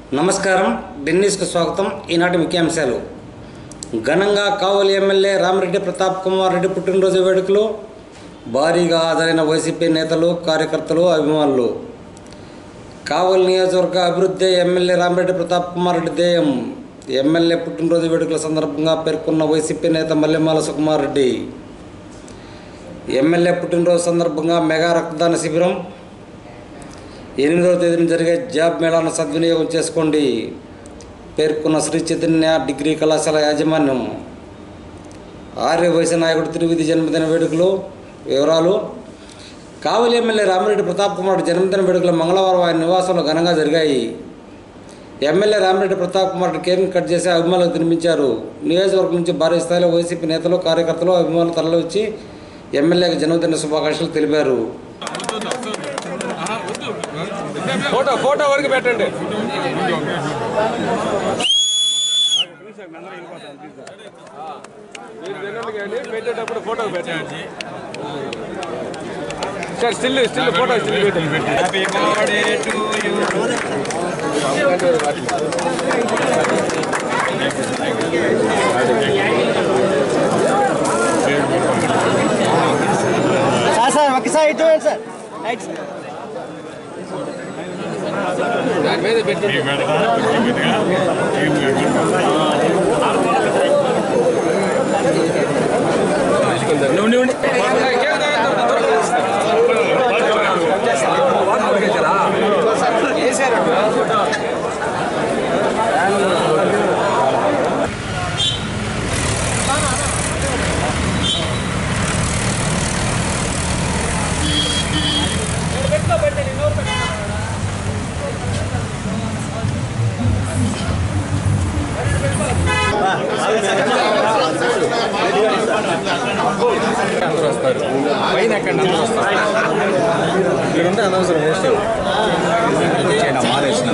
నమస్కారం డెన్నిస్కు స్వాగతం ఈనాటి ముఖ్యాంశాలు ఘనంగా కావలి ఎమ్మెల్యే రామిరెడ్డి ప్రతాప్ కుమార్ రెడ్డి పుట్టినరోజు వేడుకలు భారీగా హాజరైన వైసీపీ నేతలు కార్యకర్తలు అభిమానులు కావలి నియోజకవర్గ అభివృద్ధి ఎమ్మెల్యే రామిరెడ్డి ప్రతాప్ కుమార్ రెడ్డి ధ్యేయం ఎమ్మెల్యే పుట్టినరోజు వేడుకల సందర్భంగా పేర్కొన్న వైసీపీ నేత మల్లెమాల సుకుమార్ రెడ్డి ఎమ్మెల్యే పుట్టినరోజు సందర్భంగా మెగా రక్తదాన శిబిరం ఎనిమిదవ తేదీన జరిగే జాబ్ మేళాను సద్వినియోగం చేసుకోండి పేర్కొన్న శ్రీ చైతన్య డిగ్రీ కళాశాల యాజమాన్యం ఆర్య వయసు నాయకుడు తిరువిధి జన్మదిన వేడుకలు వివరాలు కావలి ఎమ్మెల్యే రామిరెడ్డి ప్రతాప్ కుమార్ జన్మదిన వేడుకలు మంగళవారం ఆయన నివాసంలో ఘనంగా జరిగాయి MLA Ramireddy Pratap Kumar cake cut చేసి అభిమానులకు తినిపించారు నియోజకవర్గం నుంచి భారీ స్థాయిలో వైసీపీ నేతలు కార్యకర్తలు అభిమానులు తరలివచ్చి ఎమ్మెల్యేకి జన్మదిన శుభాకాంక్షలు తెలిపారు ఫోటో ఫోటో వరకు పెట్టండి మీరు తినండి కానీ పెట్టేటప్పుడు ఫోటో పెట్టండి sir still still photo still పెట్టండి సార్ సార్ ఒకసారి ఇటు చూడండి సార్ రైట్ సార్ దాని మీద పెట్టి నుండి ఉండి అందరూ వస్తారు పైన ఎక్కడ అందరూ వస్తారు మీరుంటే అనవసరం మోస్ట్ మాలేసిన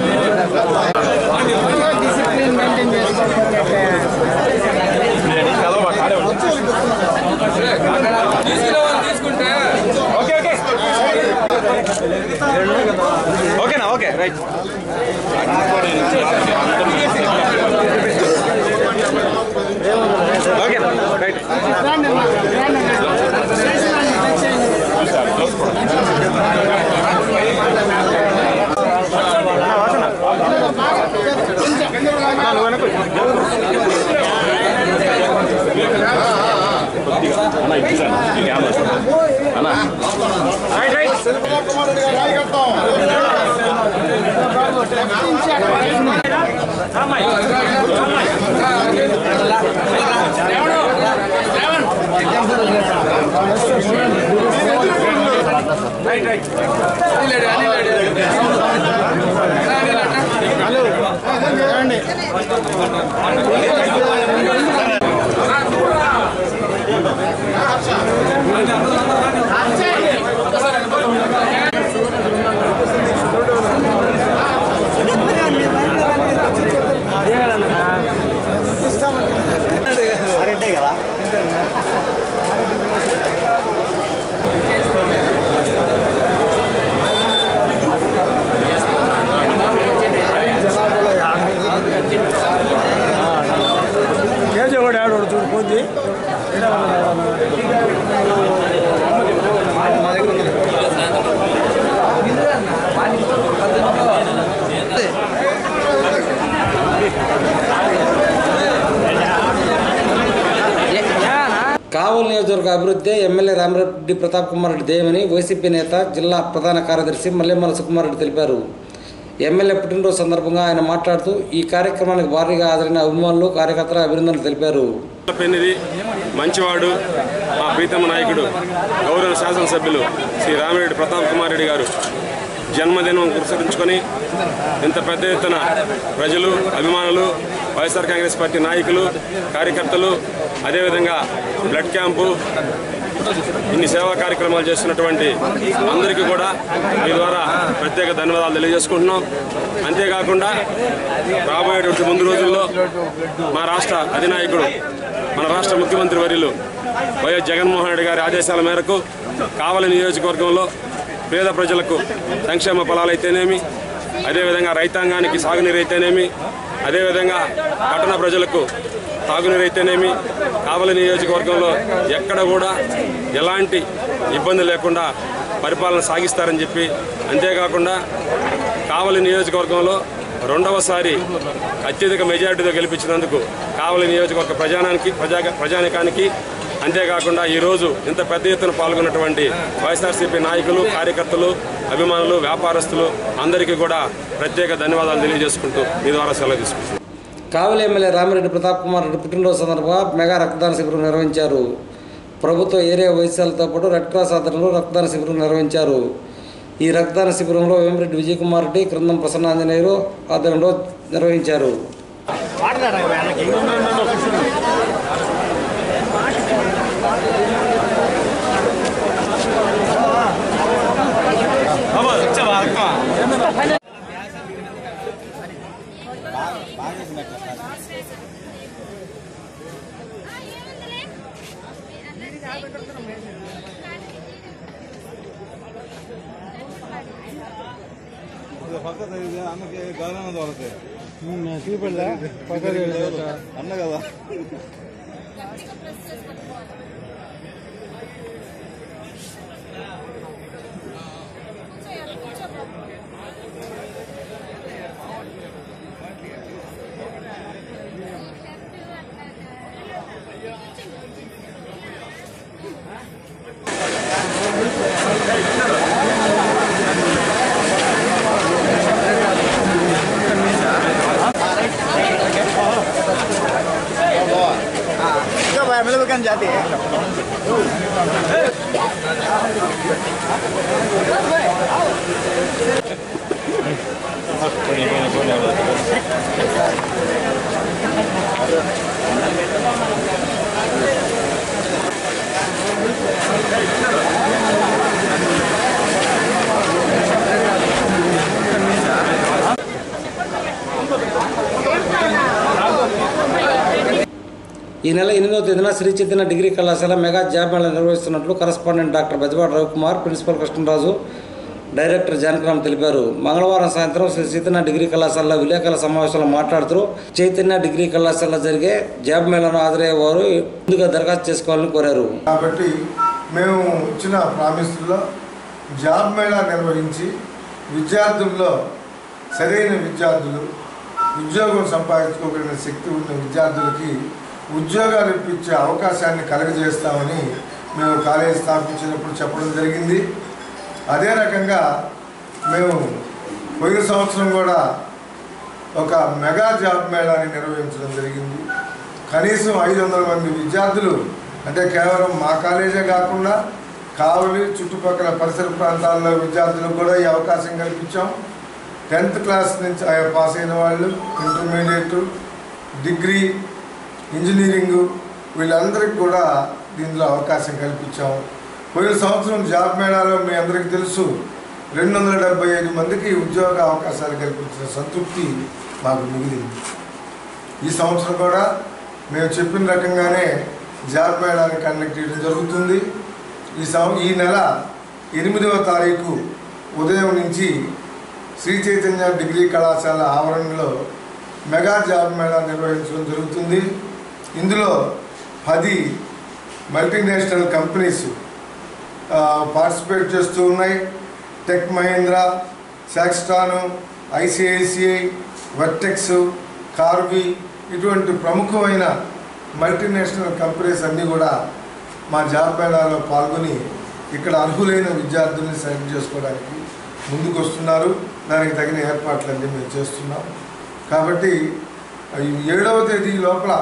తీసుకుంటే ఓకే ఓకే ఓకేనా ఓకే రైట్ ఓకే రైట్ అరెంటే కదా కేజీవాడు ఆడవాడు చూడు పోతే కావలి నియోజకవర్గ అభివృద్ధి ఎమ్మెల్యే రామిరెడ్డి ప్రతాప్ కుమార్ రెడ్డి ధ్యేయమని వైసీపీ నేత జిల్లా ప్రధాన కార్యదర్శి మల్లెమ్మల సుకుమార్ రెడ్డి తెలిపారు ఎమ్మెల్యే పుట్టినరోజు సందర్భంగా ఆయన మాట్లాడుతూ ఈ కార్యక్రమానికి భారీగా హాజరైన అభిమానులు కార్యకర్తలు అభినందనలు తెలిపారు పెన్నిది మంచివాడు మా ప్రీతమ నాయకుడు గౌరవ శాసనసభ్యులు శ్రీ రామిరెడ్డి ప్రతాప్ కుమార్ రెడ్డి గారు జన్మదినం పురస్కరించుకొని ఇంత పెద్ద ఎత్తున ప్రజలు అభిమానులు వైఎస్ఆర్ కాంగ్రెస్ పార్టీ నాయకులు కార్యకర్తలు అదేవిధంగా బ్లడ్ క్యాంపు ఇన్ని సేవా కార్యక్రమాలు చేస్తున్నటువంటి అందరికీ కూడా మీ ద్వారా ప్రత్యేక ధన్యవాదాలు తెలియజేసుకుంటున్నాం అంతేకాకుండా రాబోయేటువంటి ముందు రోజుల్లో మా రాష్ట్ర అధినాయకుడు మన రాష్ట్ర ముఖ్యమంత్రి వర్యులు వైఎస్ జగన్మోహన్ రెడ్డి గారి ఆదేశాల మేరకు కావలి నియోజకవర్గంలో పేద ప్రజలకు సంక్షేమ ఫలాలైతేనేమి అదేవిధంగా రైతాంగానికి సాగునీరు అయితేనేమి అదేవిధంగా పట్టణ ప్రజలకు తాగునీరు అయితేనేమి కావలి నియోజకవర్గంలో ఎక్కడ కూడా ఎలాంటి ఇబ్బంది లేకుండా పరిపాలన సాగిస్తారని చెప్పి అంతేకాకుండా కావలి నియోజకవర్గంలో రెండవసారి అత్యధిక మెజారిటీతో గెలిపించినందుకు కావలి నియోజకవర్గ ప్రజానానికి ప్రజా ప్రజానికానికి అంతేకాకుండా ఈరోజు ఇంత పెద్ద ఎత్తున పాల్గొన్నటువంటి వైఎస్ఆర్సీపీ నాయకులు కార్యకర్తలు అభిమానులు వ్యాపారస్తులు అందరికీ కూడా ప్రత్యేక ధన్యవాదాలు తెలియజేసుకుంటూ మీ ద్వారా సెలవు తీసుకుంటున్నాను కావలి ఎమ్మెల్యే రామిరెడ్డి ప్రతాప్ కుమార్ రెడ్డి పుట్టినరోజు సందర్భంగా మెగా రక్తదాన శిబిరం నిర్వహించారు ప్రభుత్వ ఏరియా వైద్యాలతో పాటు రెడ్ క్రాస్ ఆధ్వర్యంలో రక్తదాన శిబిరం నిర్వహించారు ఈ రక్తదాన శిబిరంలో వేమిరెడ్డి విజయ్ కుమార్ రెడ్డి క్రిందం ప్రసన్నాంజనేయులు ఆధ్వర్యంలో నిర్వహించారు అన్నకి గౌరవం దొరుకుతాయి చూపెళ్ళా అన్న కదా इसका भाई हम लोग कहाँ जाते हैं ఈ నెల ఎనిమిదవ తేదీన శ్రీ చైతన్య డిగ్రీ కళాశాల మెగా జాబ్ మేళా నిర్వహిస్తున్నట్లు correspondent doctor Bezawada Ravikumar principal Krishnaraju director Janakiram తెలిపారు మంగళవారం సాయంత్రం శ్రీ చైతన్య డిగ్రీ కళాశాలలో విలేకరుల సమావేశంలో మాట్లాడుతూ చైతన్య డిగ్రీ కళాశాలలో జరిగే జాబ్ మేళాను హాజరయ్యే వారు ముందుగా దరఖాస్తు చేసుకోవాలని కోరారు కాబట్టి మేము ఇచ్చిన ప్రామిస్లో జాబ్ మేళా నిర్వహించి విద్యార్థుల్లో సరైన విద్యార్థులు ఉద్యోగం సంపాదించుకోగలిగిన శక్తి ఉన్న విద్యార్థులకి ఉద్యోగాలు ఇప్పించే అవకాశాన్ని కలగజేస్తామని మేము కాలేజీ స్థాపించినప్పుడు చెప్పడం జరిగింది అదే రకంగా మేము పోయిన సంవత్సరం కూడా ఒక మెగా జాబ్ మేళాని నిర్వహించడం జరిగింది కనీసం ఐదు వందల మంది విద్యార్థులు అంటే కేవలం మా కాలేజే కాకుండా కావలి చుట్టుపక్కల పరిసర ప్రాంతాల్లో విద్యార్థులకు కూడా ఈ అవకాశం కల్పించాం టెన్త్ క్లాస్ నుంచి ఆ పాస్ అయిన వాళ్ళు ఇంటర్మీడియట్ డిగ్రీ ఇంజనీరింగు వీళ్ళందరికీ కూడా దీనిలో అవకాశం కల్పించాం పోయిన సంవత్సరం జాబ్ మేళాలో మీ అందరికీ తెలుసు రెండు వందల డెబ్బై ఐదు మందికి ఉద్యోగ అవకాశాలు కల్పించిన సంతృప్తి మాకు మిగిలింది ఈ సంవత్సరం కూడా మేము చెప్పిన రకంగానే జాబ్ మేళాన్ని కండక్ట్ చేయడం జరుగుతుంది ఈ సం ఈ నెల ఎనిమిదవ తారీఖు ఉదయం నుంచి శ్రీ చైతన్య డిగ్రీ కళాశాల ఆవరణలో మెగా జాబ్ మేళా నిర్వహించడం జరుగుతుంది ఇందులో పది మల్టీనేషనల్ కంపెనీస్ ఆ, పార్టిసిపేట్ చేస్తూ ఉన్నాయి టెక్ మహీంద్రా సాక్స్టాను ఐసిఐసిఐ వర్టెక్స్ కార్బీ ఇటువంటి ప్రముఖమైన మల్టీనేషనల్ కంపెనీస్ అన్నీ కూడా మా జాబ్ మేళాలో పాల్గొని ఇక్కడ అర్హులైన విద్యార్థుల్ని సెలెక్ట్ చేసుకోవడానికి ముందుకు వస్తున్నారు దానికి తగిన ఏర్పాట్లన్నీ మేము చేస్తున్నాం కాబట్టి ఈ ఏడవ తేదీ లోపల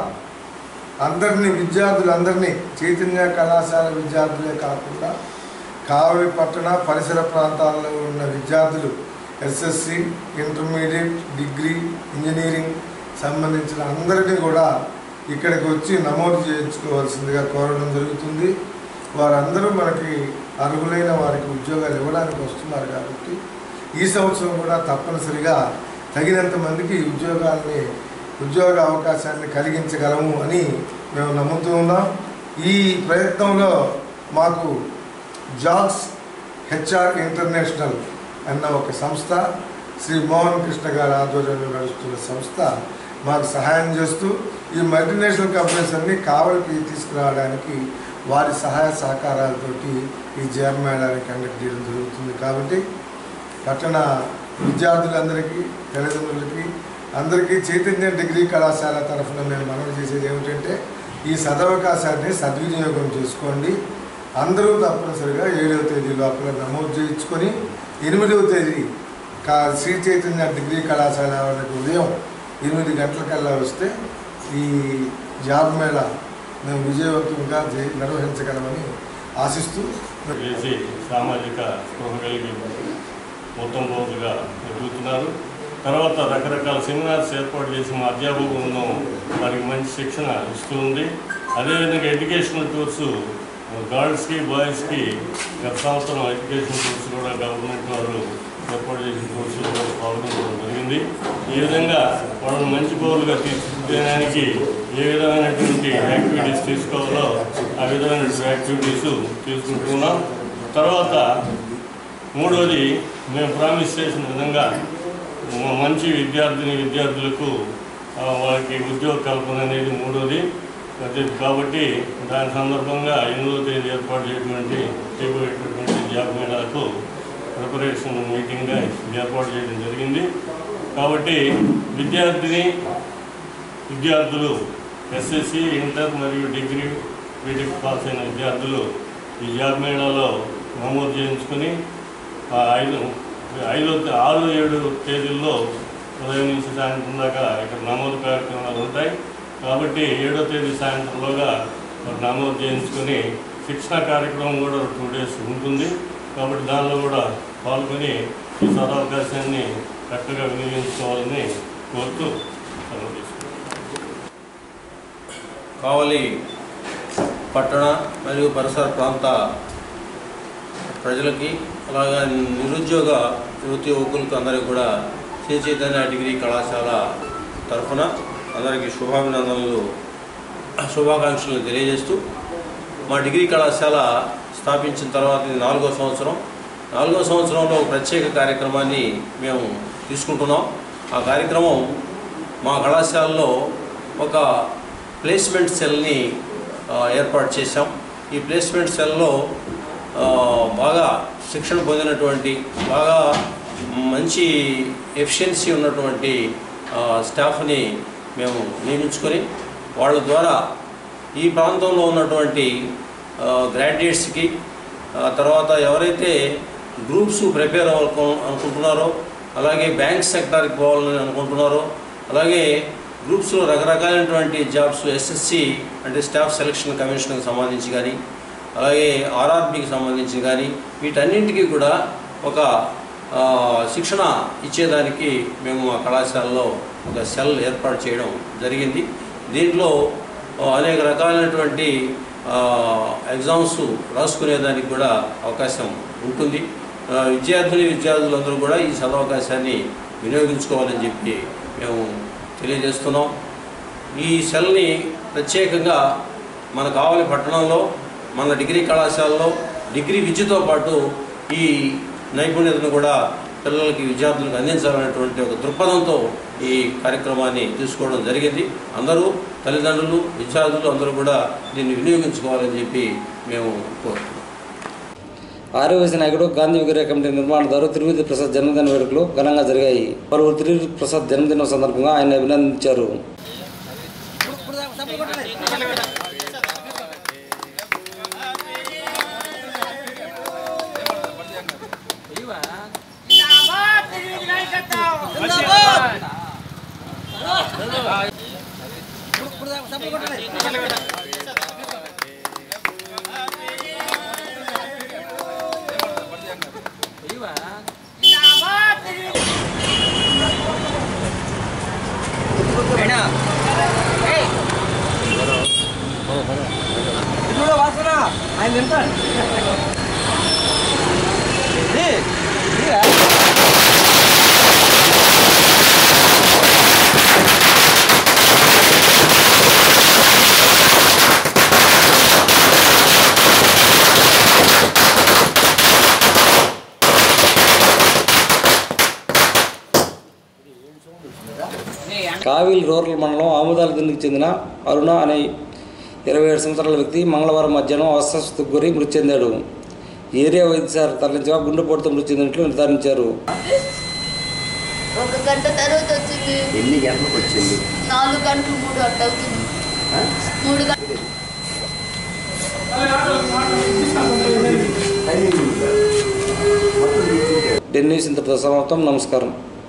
అందరినీ విద్యార్థులందరినీ చైతన్య కళాశాల విద్యార్థులే కాకుండా కావలి పట్టణ పరిసర ప్రాంతాల్లో ఉన్న విద్యార్థులు ఎస్ఎస్సి ఇంటర్మీడియట్ డిగ్రీ ఇంజనీరింగ్ సంబంధించిన అందరినీ కూడా ఇక్కడికి వచ్చి నమోదు చేయించుకోవాల్సిందిగా కోరడం జరుగుతుంది వారందరూ మనకి అర్హులైన వారికి ఉద్యోగాలు ఇవ్వడానికి వస్తున్నారు కాబట్టి ఈ సంవత్సరం కూడా తప్పనిసరిగా తగినంత మందికి ఉద్యోగాల్ని ఉద్యోగ అవకాశాన్ని కలిగించగలము అని మేము నమ్ముతూ ఉన్నాం ఈ ప్రయత్నంలో మాకు జాబ్స్ హెచ్ఆర్ ఇంటర్నేషనల్ అన్న ఒక సంస్థ శ్రీ మోహన్ కృష్ణ గారి ఆధ్వర్యంలో నడుస్తున్న సంస్థ మాకు సహాయం చేస్తూ ఈ మల్టీనేషనల్ కంపెనీస్ అన్ని కావలికి తీసుకురావడానికి వారి సహాయ సహకారాలతోటి ఈ జాబ్ మేళాన్ని కండక్ట్ చేయడం జరుగుతుంది కాబట్టి పట్టణ విద్యార్థులందరికీ తల్లిదండ్రులకి అందరికీ చైతన్య డిగ్రీ కళాశాల తరఫున మేము మనవి చేసేది ఏమిటంటే ఈ సదవకాశాన్ని సద్వినియోగం చేసుకోండి అందరూ తప్పనిసరిగా ఏడవ తేదీ లోపల నమోదు చేయించుకొని ఎనిమిదవ తేదీ కా శ్రీ చైతన్య డిగ్రీ కళాశాల వాళ్ళకి ఉదయం ఎనిమిది గంటలకల్లా వస్తే ఈ జాబ్ మేళా మేము విజయవంతంగా జయ- నిర్వహించగలమని ఆశిస్తూ చేసి సామాజిక స్పృహ కలిగి మొత్తం రోజుగా ఎదుగుతున్నారు తర్వాత రకరకాల సెమినార్స్ ఏర్పాటు చేసి మా అధ్యాపక బృందం వారికి మంచి శిక్షణ ఇస్తూ ఉంది అదేవిధంగా ఎడ్యుకేషనల్ టూర్స్ గర్ల్స్కి బాయ్స్కి గత సంవత్సరం ఎడ్యుకేషనల్ టూర్స్ కూడా గవర్నమెంట్ వారు ఏర్పాటు చేసిన టూర్స్లో కూడా పాల్గొనడం జరిగింది ఈ విధంగా వాళ్ళని మంచి పౌరులుగా తీర్చిదిద్దడానికి ఏ విధమైనటువంటి యాక్టివిటీస్ తీసుకోవాలో ఆ విధమైనటువంటి యాక్టివిటీస్ తీసుకుంటున్నాం తర్వాత మూడోది మేము ప్రామిస్ చేసిన విధంగా మ- మంచి విద్యార్థిని విద్యార్థులకు ఆ, వాళ్ళకి ఉద్యోగ కల్పన అనేది మూడోది అది కాబట్టి దాని సందర్భంగా ఎనిమిదో తేదీ ఏర్పాటు చేయటువంటి చేయబోయేటటువంటి జాబ్ మేళాకు ప్రిపరేషన్ మీటింగ్గా ఏర్పాటు చేయడం జరిగింది కాబట్టి విద్యార్థిని విద్యార్థులు ఎస్ఎస్సి ఇంటర్ మరియు డిగ్రీ బీటెక్ పాస్ అయిన విద్యార్థులు ఈ జాబ్ మేళాలో నమోదు చేయించుకొని ఆ ఐదు ఐదో ఆరు ఏడు తేదీల్లో ఉదయం నుంచి సాయంత్రం దాకా ఇక్కడ నమోదు కార్యక్రమాలు ఉంటాయి కాబట్టి ఏడో తేదీ సాయంత్రంలోగా మరి నమోదు చేయించుకొని శిక్షణ కార్యక్రమం కూడా టూ డేస్ ఉంటుంది కాబట్టి దానిలో కూడా పాల్గొని ఈ సదవకాశాన్ని చక్కగా వినియోగించుకోవాలని కోరుతూ సెలవు తీసుకుంటాను. కావలి పట్టణ మరియు పరిసర ప్రాంత ప్రజలకి అలాగే నిరుద్యోగ యువతి యువకులకు అందరికీ కూడా శ్రీ చైతన్య డిగ్రీ కళాశాల తరఫున అందరికీ శుభాభినందనలు శుభాకాంక్షలు తెలియజేస్తూ మా డిగ్రీ కళాశాల స్థాపించిన తర్వాత ఇది నాలుగో సంవత్సరం నాలుగో సంవత్సరంలో ఒక ప్రత్యేక కార్యక్రమాన్ని మేము తీసుకుంటున్నాం ఆ కార్యక్రమం మా కళాశాలలో ఒక ప్లేస్మెంట్ సెల్ని ఆ, ఏర్పాటు చేశాం ఈ ప్లేస్మెంట్ సెల్లో ఆ, బాగా శిక్షణ పొందినటువంటి బాగా మంచి ఎఫిషియన్సీ ఉన్నటువంటి ఆ, స్టాఫ్ని మేము నియమించుకొని వాళ్ళ ద్వారా ఈ ప్రాంతంలో ఉన్నటువంటి ఆ, గ్రాడ్యుయేట్స్కి ఆ తర్వాత ఎవరైతే గ్రూప్స్ ప్రిపేర్ అవ్వాలను అనుకుంటున్నారో అలాగే బ్యాంక్ సెక్టార్కి పోవాలని అనుకుంటున్నారో అలాగే గ్రూప్స్లో రకరకాలైనటువంటి జాబ్స్ ఎస్ఎస్సి అంటే స్టాఫ్ సెలక్షన్ కమిషన్కి సంబంధించి కానీ అలాగే ఆర్ఆర్బికి సంబంధించి కానీ వీటన్నింటికి కూడా ఒక ఆ, శిక్షణ ఇచ్చేదానికి మేము మా కళాశాలలో ఒక సెల్ ఏర్పాటు చేయడం జరిగింది దీంట్లో ఆ, అనేక రకాలైనటువంటి ఆ, ఎగ్జామ్స్ రాసుకునేదానికి కూడా అవకాశం ఉంటుంది ఆ, విద్యార్థిని విద్యార్థులందరూ కూడా ఈ సదవకాశాన్ని వినియోగించుకోవాలని చెప్పి మేము తెలియజేస్తున్నాం ఈ సెల్ని ప్రత్యేకంగా మన కావలి పట్టణంలో మన డిగ్రీ కళాశాలలో డిగ్రీ విద్యతో పాటు ఈ నైపుణ్యతను కూడా పిల్లలకి విద్యార్థులకు అందించాలనేటువంటి ఒక దృక్పథంతో ఈ కార్యక్రమాన్ని తీసుకోవడం జరిగింది అందరూ తల్లిదండ్రులు విద్యార్థులు అందరూ కూడా దీన్ని వినియోగించుకోవాలని చెప్పి మేము కోరుతున్నాం ఆర్యవైశ్య నాయకుడు గాంధీ విగ్రహ కమిటీ నిర్మాణదారు తిరుమతి ప్రసాద్ జన్మదిన వేడుకలు ఘనంగా జరిగాయి పలువురు తిరుమతి ప్రసాద్ జన్మదినం సందర్భంగా ఆయన అభినందించారు ఆయన తింటాడు కావిల్ రూరల్ మండలం ఆముదాల దిండికి చెందిన అరుణ అనే ఇరవై ఏడు సంవత్సరాల వ్యక్తి మంగళవారం మధ్యాహ్నం అస్వస్థతకు గురి మృతి చెందాడు ఏరియా వైద్యశాల తరలించగా గుండెపోటుతో మృతి చెందినట్లు నిర్ధారించారు ఒక గంట తర్వాత వచ్చింది ఎన్ని గంటలకు వచ్చింది నాలుగు గంటలు మూడు అట్ట అవుతుంది మూడు గంటలు డెన్నీస్ ఇంతటితో సమాప్తం నమస్కారం